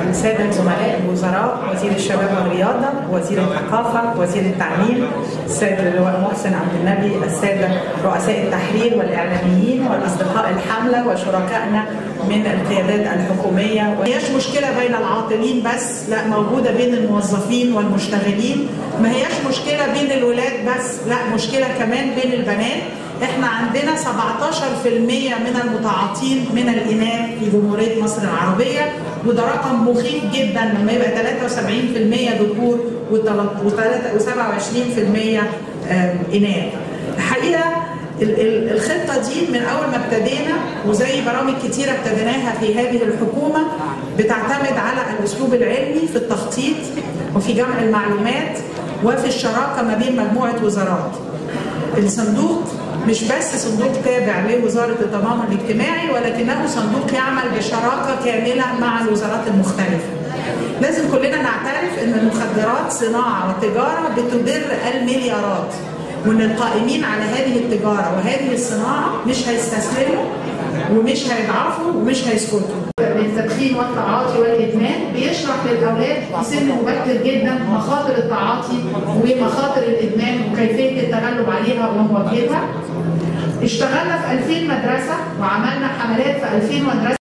الساده الزملاء الوزراء وزير الشباب والرياضه وزير الثقافه وزير التعليم السيد اللواء محسن عبد النبي الساده رؤساء التحرير والاعلاميين والاصدقاء الحمله وشركائنا من القيادات الحكوميه ما هياش مشكله بين العاطلين بس لا موجوده بين الموظفين والمشتغلين ما هياش مشكله بين الولاد بس لا مشكله كمان بين البنات احنا عندنا 17% من المتعاطين من الاناث في جمهوريه مصر العربيه وده رقم مخيف جدا لما يبقى 73% ذكور و27% اناث. الحقيقه الخطه دي من اول ما ابتدينا وزي برامج كتيره ابتديناها في هذه الحكومه بتعتمد على الاسلوب العلمي في التخطيط وفي جمع المعلومات وفي الشراكه ما بين مجموعه وزارات. الصندوق مش بس صندوق تابع لوزارة التضامن الاجتماعي ولكنه صندوق يعمل بشراكة كاملة مع الوزارات المختلفة لازم كلنا نعترف ان المخدرات صناعة وتجارة بتدر المليارات وان القائمين على هذه التجارة وهذه الصناعة مش هيستسلموا ومش هيضعفوا ومش هيسكتوا التدخين والتعاطي والادمان بيشرح للاولاد في سن مبكر جدا مخاطر التعاطي ومخاطر الادمان وكيفيه التغلب عليها ومواجهتها اشتغلنا في 2000 مدرسه وعملنا حملات في 2000 مدرسه